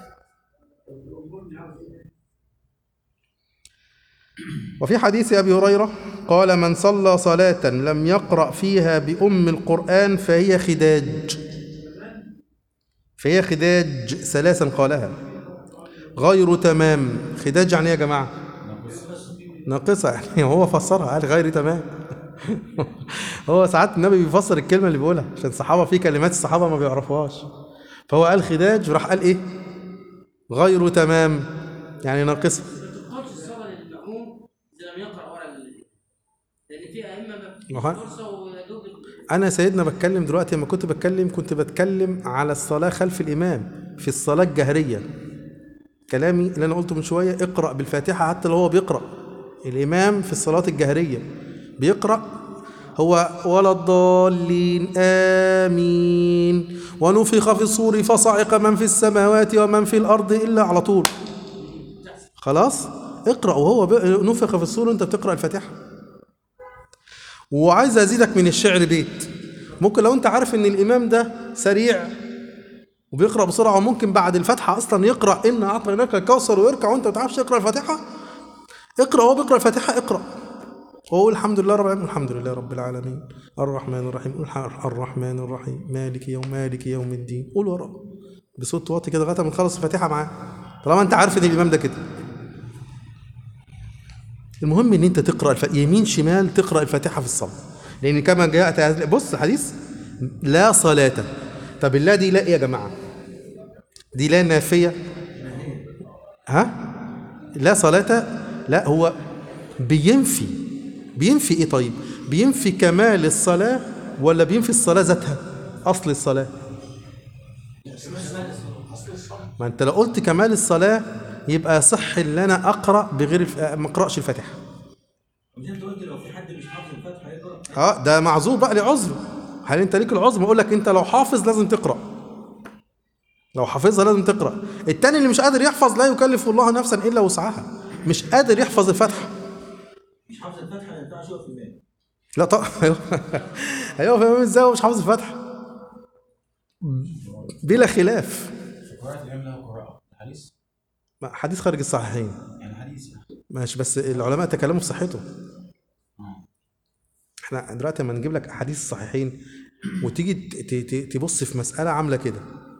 وفي حديث ابي هريره قال من صلى صلاه لم يقرا فيها بام القران فهي خداج فهي خداج ثلاثا قالها غير تمام خداج يعني ايه يا جماعه ناقصة يعني هو فسرها قال غير تمام هو ساعات النبي بيفسر الكلمة اللي بيقولها عشان الصحابة في كلمات الصحابة ما بيعرفوهاش فهو قال خداج وراح قال ايه غير تمام يعني ناقصة ما تقطعش الصلاة للمأموم إذا لم يقرأ ورا ال- لأن في أئمة ما ما هو- بتديش فرصة ويا دوب انا سيدنا بتكلم دلوقتي لما كنت بتكلم كنت بتكلم على الصلاة خلف الامام في الصلاة الجهرية كلامي اللي انا قلته من شوية اقرأ بالفاتحة حتى لو هو بيقرأ الامام في الصلاة الجهرية بيقرأ هو ولا الضالين آمين ونفخ في الصور فصعق من في السماوات ومن في الأرض إلا على طول خلاص اقرأ وهو ب- نفخ في الصور وانت بتقرأ الفاتحة وعايز ازيدك من الشعر بيت ممكن لو انت عارف ان الامام ده سريع وبيقرا بسرعه وممكن بعد الفاتحه اصلا يقرا ان اعطيناك الكوثر ويركع وانت ما بتعرفش تقرا الفاتحه اقرا وهو بيقرا الفاتحه اقرا وقول الحمد لله رب العالمين الحمد لله رب العالمين الرحمن الرحيم قول الح- الرحمن الرحيم مالك يوم مالك يوم الدين قول وراه بصوت واطي كده لغايه ما تخلص الفاتحه معاه طالما انت عارف ان الامام ده كده المهم ان انت تقرا الف... يمين شمال تقرا الفاتحه في الصلاه لان كما جاء بص حديث لا صلاه طب اللا دي لا ايه يا جماعه دي لا نافيه ها لا صلاه لا هو بينفي بينفي ايه طيب بينفي كمال الصلاه ولا بينفي الصلاه ذاتها اصل الصلاه ما انت لو قلت كمال الصلاه يبقى صح ان انا اقرا بغير الف... ما اقراش الفاتحه مش انت قلت لو في حد مش حافظ الفاتحه يقرا اه ده معذور بقى لعذره هل انت ليك العذر بقول لك انت لو حافظ لازم تقرا لو حافظها لازم تقرا التاني اللي مش قادر يحفظ لا يكلف الله نفسا الا وسعها مش قادر يحفظ الفاتحه مش حافظ الفاتحه ما ينفعش يقف في المال لا طبعا ايوه فاهم ازاي هو مش حافظ الفاتحه بلا خلاف في قراءة الإمام له قراءة حديث ما- حديث خارج الصحيحين يعني حديث يعني ماشي بس العلماء تكلموا في صحته آه. احنا دلوقتي لما نجيب لك احاديث الصحيحين وتيجي ت- ت- ت- تبص في مساله عامله كده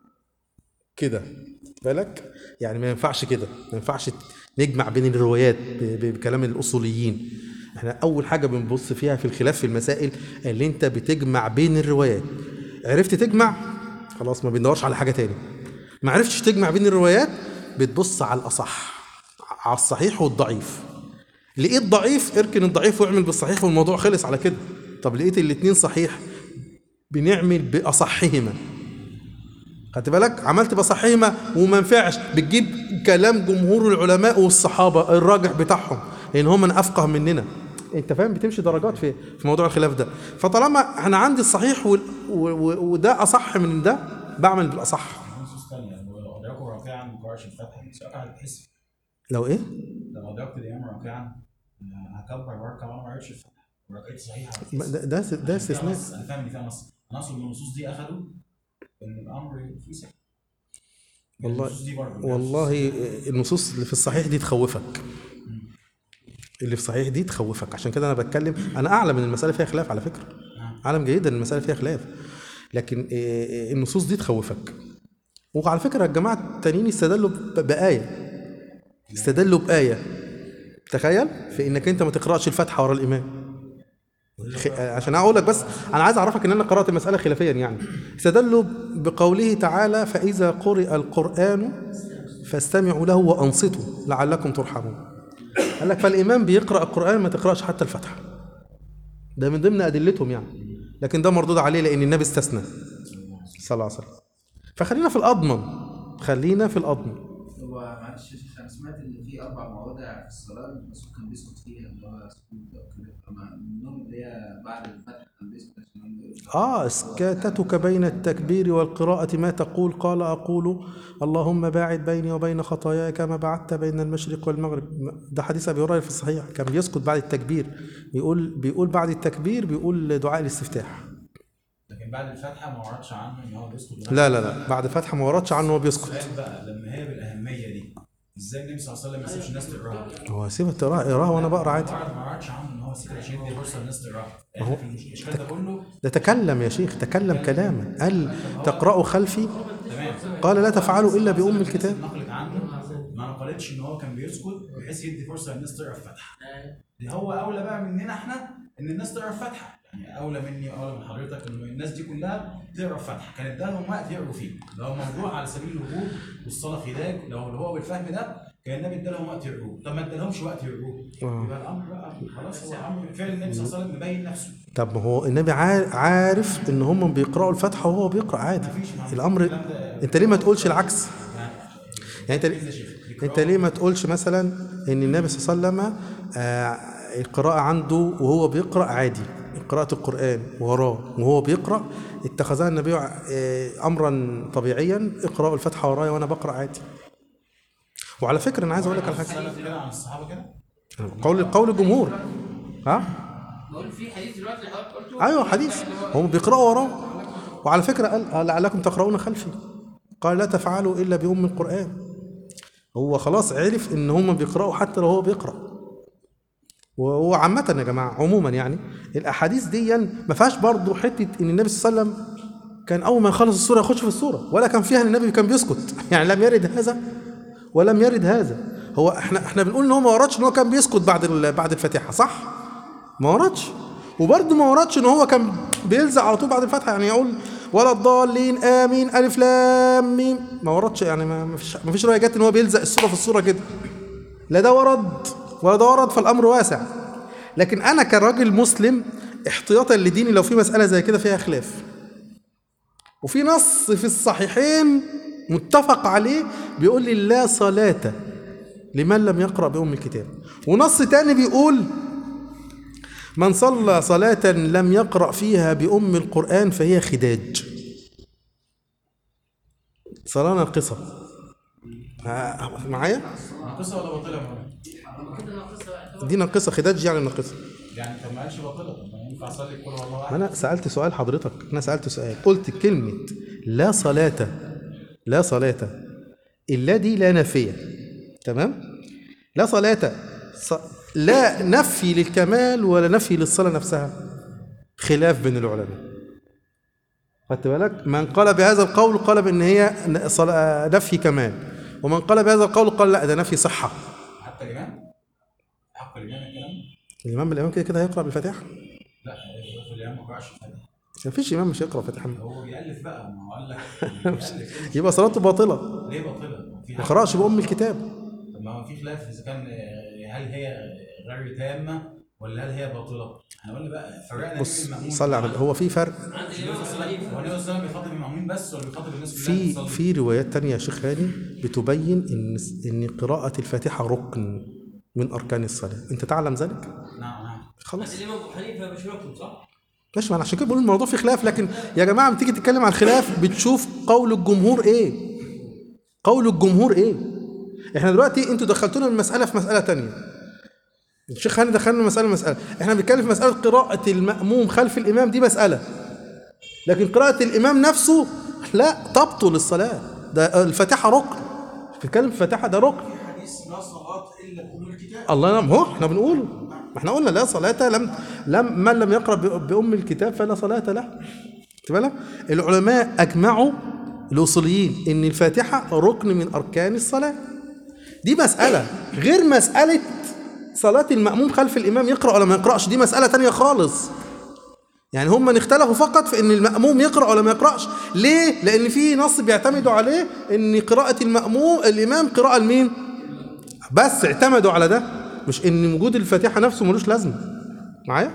كده بالك يعني ما ينفعش كده ما ينفعش نجمع بين الروايات ب- ب- بكلام الاصوليين احنا اول حاجه بنبص فيها في الخلاف في المسائل اللي انت بتجمع بين الروايات عرفت تجمع خلاص ما بندورش على حاجه تاني ما عرفتش تجمع بين الروايات بتبص على الاصح على الصحيح والضعيف لقيت ضعيف اركن الضعيف واعمل بالصحيح والموضوع خلص على كده طب لقيت الاتنين صحيح بنعمل باصحهما خدت بالك عملت باصحهما وما نفعش بتجيب كلام جمهور العلماء والصحابه الراجح بتاعهم لان هم من افقه مننا انت فاهم بتمشي درجات في في موضوع الخلاف ده فطالما انا عندي الصحيح وال- و- و- وده اصح من ده بعمل بالاصح في نصوص تانية لو أدركه راكعا ما قرأش الفاتحة مش راكع هتحس لو ايه لو أدركت الإمام راكعا آه، هكبر واركع وأنا ما قريتش الفاتحة وركعتي صحيحة ما ده ده, ده استثناء أنا فاهم إن فيها نص أنا أقصد إن النصوص دي أخدوا إن الأمر فيه صحة والله النصوص دي برضه والله النصوص اللي في الصحيح دي تخوفك اللي في الصحيح دي تخوفك عشان كده انا بتكلم انا اعلم ان المساله فيها خلاف على فكره اعلم جيدا ان المساله فيها خلاف لكن إيه، إيه، النصوص دي تخوفك وعلى فكره الجماعه التانيين استدلوا ب- بايه استدلوا بايه تخيل في انك انت ما تقراش الفاتحه ورا الامام خ- عشان اقول لك بس انا عايز اعرفك ان انا قرات المساله خلافيا يعني استدلوا بقوله تعالى فاذا قرئ القران فاستمعوا له وانصتوا لعلكم ترحمون قال لك فالامام بيقرا القران ما تقراش حتى الفاتحه ده من ضمن ادلتهم يعني لكن ده مردود عليه لان النبي استثنى صلى الله عليه وسلم فخلينا في الاضمن خلينا في الأضم هو معلش يا شيخ انا سمعت ان في اربع مواضع في الصلاه الرسول كان بيسكت فيها اللي هو سكوت او كده فما منهم اللي هي بعد الفتح كان بيسكت عشان هم يقولوا آه اسكاتتك بين التكبير والقراءة ما تقول قال أقول اللهم باعد بيني وبين خطاياي كما بعدت بين المشرق والمغرب ده حديث أبي هريرة في الصحيح كان بيسكت بعد التكبير بيقول بيقول بعد التكبير بيقول دعاء الاستفتاح لكن بعد الفاتحه ما وردش عنه ان هو بيسكت لا لا لا بعد فتح ما وردش عنه هو بيسكت السؤال بقى لما هي بالاهميه دي ازاي النبي صلى الله عليه وسلم ما يسيبش الناس تقراها؟ هو سيبها تقراها اقراها وأنا بقرا عادي ورد ما وردش عنه ان هو سكت عشان يدي فرصه للناس تقراها ما هو- احنا في الاشكال ده كله ده تكلم يا شيخ تكلم كلاما قال تقرأوا خلفي تمام قال لا تفعلوا إلا بأم الكتاب نقلت عنه ما نقلتش ان هو كان بيسكت بحيث يدي فرصه للناس تقرا الفاتحه دي هو اولى بقى مننا احنا ان الناس تقرا الفاتحه يعني اولى مني واولى من حضرتك ان الناس دي كلها تقرا الفاتحه كان ادالهم وقت يقروا فيه لو موضوع على سبيل الوجوب والصلاه خداج لو اللي هو بالفهم ده كان النبي ادالهم وقت يقروه طب ما ادالهمش وقت يقروه آه. يبقى الامر بقى خلاص هو امر فعل النبي صلى الله عليه وسلم مبين نفسه طب ما هو النبي عار- عارف ان هم بيقرأوا الفاتحة وهو بيقرأ عادي الامر انت ليه ما تقولش العكس يعني انت انت ليه ما تقولش مثلا ان النبي صلى الله عليه وسلم آه، القراءة عنده وهو بيقرأ عادي قراءة القرآن وراه وهو بيقرأ اتخذها النبي آه، امرا طبيعيا اقرأوا الفاتحة ورايا وانا بقرأ عادي وعلى فكرة انا عايز اقول لك على حاجة سلف كده عن الصحابه كده قول قول الجمهور ها بقول في حديث دلوقتي اللي حضرتك قلته ايوه حديث هم بيقرأوا وراه وعلى فكرة قال لعلكم تقرؤون خلفي قال لا تفعلوا إلا بأم القرآن هو خلاص عرف إن هم بيقرأوا حتى لو هو بيقرأ وهو عامة يا جماعة عموما يعني الأحاديث دي ما فيهاش برضه حتة إن النبي صلى الله عليه وسلم كان أول ما يخلص السورة يخش في السورة ولا كان فيها إن النبي كان بيسكت يعني لم يرد هذا ولم يرد هذا هو احنا احنا بنقول ان هو ما وردش ان هو كان بيسكت بعد ال- بعد الفاتحه صح؟ ما وردش وبرده ما وردش ان هو كان بيلزق على طول بعد الفاتحه يعني يقول ولا الضالين امين الف لام ميم ما وردش يعني ما ما فيش ما فيش روايه جت ان هو بيلزق السوره في السوره كده لا ده ورد ولا ده ورد فالامر واسع لكن انا كراجل مسلم احتياطا لديني لو في مساله زي كده فيها خلاف وفي نص في الصحيحين متفق عليه بيقول لي لا صلاه لمن لم يقرأ بأم الكتاب ونص تاني بيقول من صلى صلاة لم يقرأ فيها بأم القرآن فهي خداج صلاة ناقصة ها- معايا ناقصه ولا باطله يا مولانا؟ كده ناقصه بقى دي ناقصة خداج يعني ناقصة يعني طب ما قالش باطله طب ما ينفع اصلي كل والله ما واحد أنا سألت سؤال حضرتك أنا سألت سؤال قلت كلمة لا صلاة لا صلاة إلا دي لا نافية تمام لا صلاة ص... لا نفي للكمال ولا نفي للصلاة نفسها خلاف بين العلماء خدت بالك من قال بهذا القول قال بأن هي ن- صلاة- نفي كمال ومن قال بهذا القول قال لا ده نفي صحة حتى الامام حق الامام الكلام الإمام الإمام كده كده هيقرأ بالفاتحة لا في الامام ما قرأش الفاتحه ما فيش إمام مش هيقرأ فاتحة هو بيألف بقى ما هو قال لك بيألف يبقى صلاته باطلة ليه باطله؟ في ما حاجة- قرأش بأم الكتاب طب ما هو في خلاف اذا كان آه، هل هي غير تامه ولا هل هي باطله؟ احنا قلنا بقى فرقنا بص بين المأمون صلي على هو في فرق عند النبي الامام صلى ابو الله عليه حنيفه وسلم- هو النبي صلى الله عليه وسلم بيخاطب المأمون بس ولا بيخاطب الناس كلها في بتصلي؟ في روايات تانية يا شيخ هاني بتبين ان ان قراءة الفاتحة ركن من اركان الصلاة انت تعلم ذلك نعم نعم خلاص عند الامام ابو حنيفه مش ركن صح؟ ماشي ما أنا عشان كده بقول الموضوع فيه خلاف لكن يا جماعة لما تيجي تتكلم عن خلاف بتشوف قول الجمهور ايه قول الجمهور ايه احنا دلوقتي انتوا دخلتونا من مسألة في مسألة تانية الشيخ هاني دخلنا من مسألة مسألة احنا بنتكلم في مسألة قراءة المأموم خلف الإمام دي مسألة لكن قراءة الإمام نفسه لا تبطل الصلاة ده الفاتحة ركن بنتكلم في الفاتحة ده ركن حديث لا صلاة إلا بأم الكتاب الله ينعم هو احنا بنقوله ما احنا قلنا لا صلاة لم لم من لم يقرأ ب- بأم الكتاب فلا صلاة له خدت بالك؟ العلماء أجمعوا الأصوليين إن الفاتحة ركن من أركان الصلاة دي مسألة غير مسألة صلاة المأموم خلف الإمام يقرأ ولا ما يقرأش دي مسألة تانية خالص يعني هم اختلفوا فقط في ان المأموم يقرأ ولا ما يقرأش ليه؟ لأن في نص بيعتمدوا عليه ان قراءة المأموم الإمام قراءة لمين؟ بس اعتمدوا على ده مش ان وجود الفاتحه نفسه ملوش لازمه معايا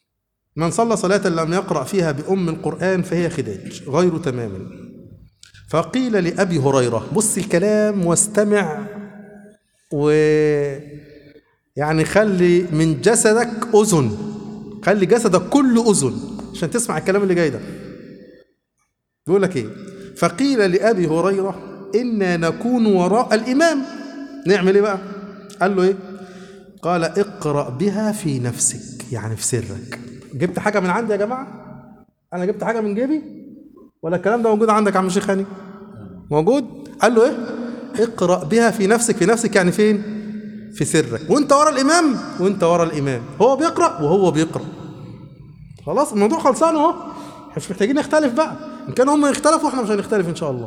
من صلى صلاة لم يقرأ فيها بأم القرآن فهي خداج غير تمام فقيل لأبي هريرة بص الكلام واستمع و يعني خلي من جسدك أذن خلي جسدك كله أذن عشان تسمع الكلام اللي جاي ده بيقول لك ايه فقيل لأبي هريرة إنا نكون وراء الإمام نعمل ايه بقى قال له ايه قال اقرأ بها في نفسك يعني في سرك جبت حاجة من عندي يا جماعة أنا جبت حاجة من جيبي ولا الكلام ده موجود عندك يا عم الشيخ هاني موجود قال له ايه اقرأ بها في نفسك في نفسك يعني فين في سرك وانت ورا الامام وانت ورا الامام هو بيقرأ وهو بيقرأ خلاص الموضوع خلصان اهو احنا مش محتاجين نختلف بقى ان كان هم يختلفوا احنا مش هنختلف ان شاء الله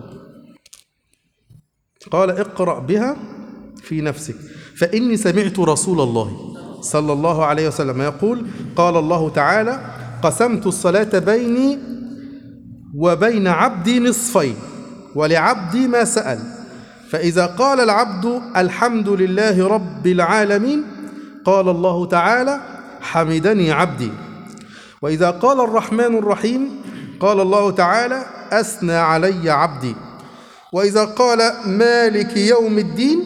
قال اقرأ بها في نفسك فإني سمعت رسول الله صلى الله عليه وسلم يقول قال الله تعالى قسمت الصلاة بيني وبين عبدي نصفين ولعبدي ما سأل فإذا قال العبد الحمد لله رب العالمين قال الله تعالى حمدني عبدي وإذا قال الرحمن الرحيم قال الله تعالى أثنى علي عبدي وإذا قال مالك يوم الدين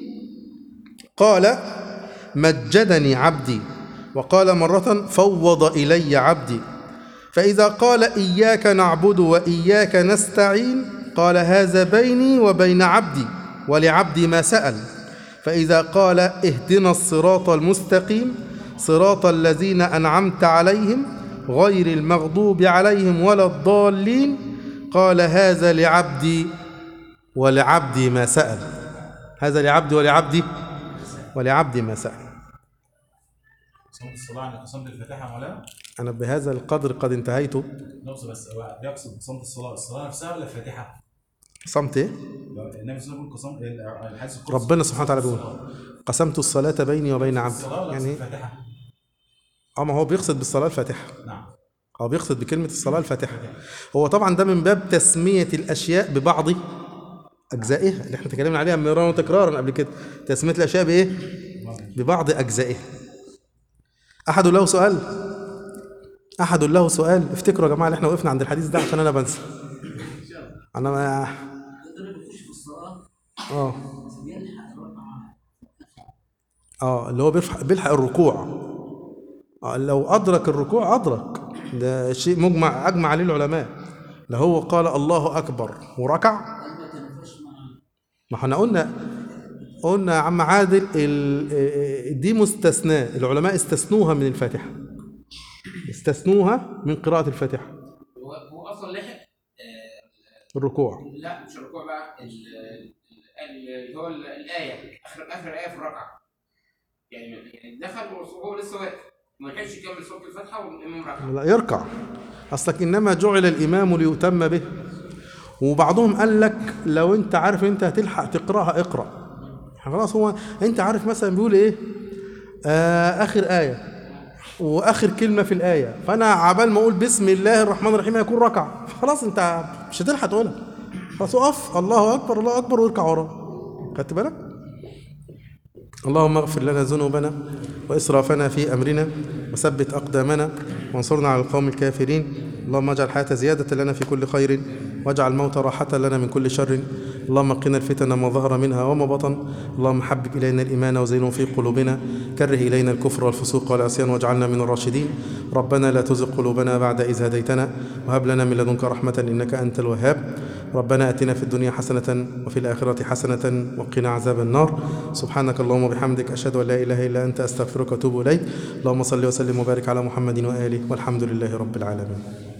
قال مجدني عبدي وقال مرة فوض إلي عبدي فإذا قال إياك نعبد وإياك نستعين قال هذا بيني وبين عبدي ولعبدي ما سأل فإذا قال اهدنا الصراط المستقيم صراط الذين أنعمت عليهم غير المغضوب عليهم ولا الضالين قال هذا لعبدي ولعبدي ما سأل هذا لعبدي ولعبدي ولعبدي ما سأل قسمت الصلاة عن قسمت الفاتحة يا مولانا أنا بهذا القدر قد انتهيت نقص بس هو بيقصد قسمت الصلاة الصلاة نفسها ولا الفاتحة؟ صمت إيه؟ النبي صلى الله عليه وسلم قسم الحديث القدسي ربنا سبحانه وتعالى بيقول قسمت الصلاة بيني وبين عبدي الصلاة ولا يعني الفاتحة؟ اه ما هو بيقصد بالصلاة الفاتحة نعم هو بيقصد بكلمة الصلاة الفاتحة هو طبعا ده من باب تسمية الأشياء ببعض أجزائها اللي احنا اتكلمنا عليها مرارا وتكرارا قبل كده تسمية الأشياء بإيه؟ ببعض أجزائها أحد له سؤال؟ أحد له سؤال؟ افتكروا يا جماعة اللي احنا وقفنا عند الحديث ده عشان أنا بنسى أنا ما الراجل بيخش في الصلاه اه بيلحق الركعه اه اللي هو بيلحق بيلحق الركوع آه لو ادرك الركوع ادرك ده شيء مجمع اجمع عليه العلماء لو هو قال الله اكبر وركع قال ما تنفش مع ما احنا قلنا قلنا يا عم عادل ال- آه، دي مستثناة العلماء استثنوها من الفاتحة استثنوها من قراءة الفاتحة هو هو اصلا لحق الركوع لا مش الركوع بقى ال- ال- اللي هو ال- الايه اخر اخر ايه في الركعه يعني يعني دخل وهو لسه واقف ما لحقش يكمل سوره الفاتحه والامام ركع لا يركع اصلك انما جعل الامام ليؤتم به وبعضهم قال لك لو انت عارف انت هتلحق تقراها اقرا خلاص هو انت عارف مثلا بيقول ايه آه اخر ايه واخر كلمه في الايه فانا عبال ما اقول بسم الله الرحمن الرحيم هيكون ركع خلاص انت مش هتلحق تقولها خلاص اقف الله اكبر الله اكبر واركع وراه خدت بالك اللهم اغفر لنا ذنوبنا وإسرافنا في أمرنا وثبت أقدامنا وانصرنا على القوم الكافرين اللهم اجعل الحياة زيادة لنا في كل خير واجعل الموت راحة لنا من كل شر اللهم قنا الفتن ما ظهر منها وما بطن اللهم حبب إلينا الإيمان وزينه في قلوبنا كره إلينا الكفر والفسوق والعصيان واجعلنا من الراشدين ربنا لا تزغ قلوبنا بعد إذ هديتنا وهب لنا من لدنك رحمة إنك أنت الوهاب ربنا أتنا في الدنيا حسنة وفي الآخرة حسنة وقنا عذاب النار سبحانك اللهم وبحمدك أشهد أن لا إله إلا أنت أستغفرك وأتوب إليك اللهم صل وسلم وبارك على محمد وآله والحمد لله رب العالمين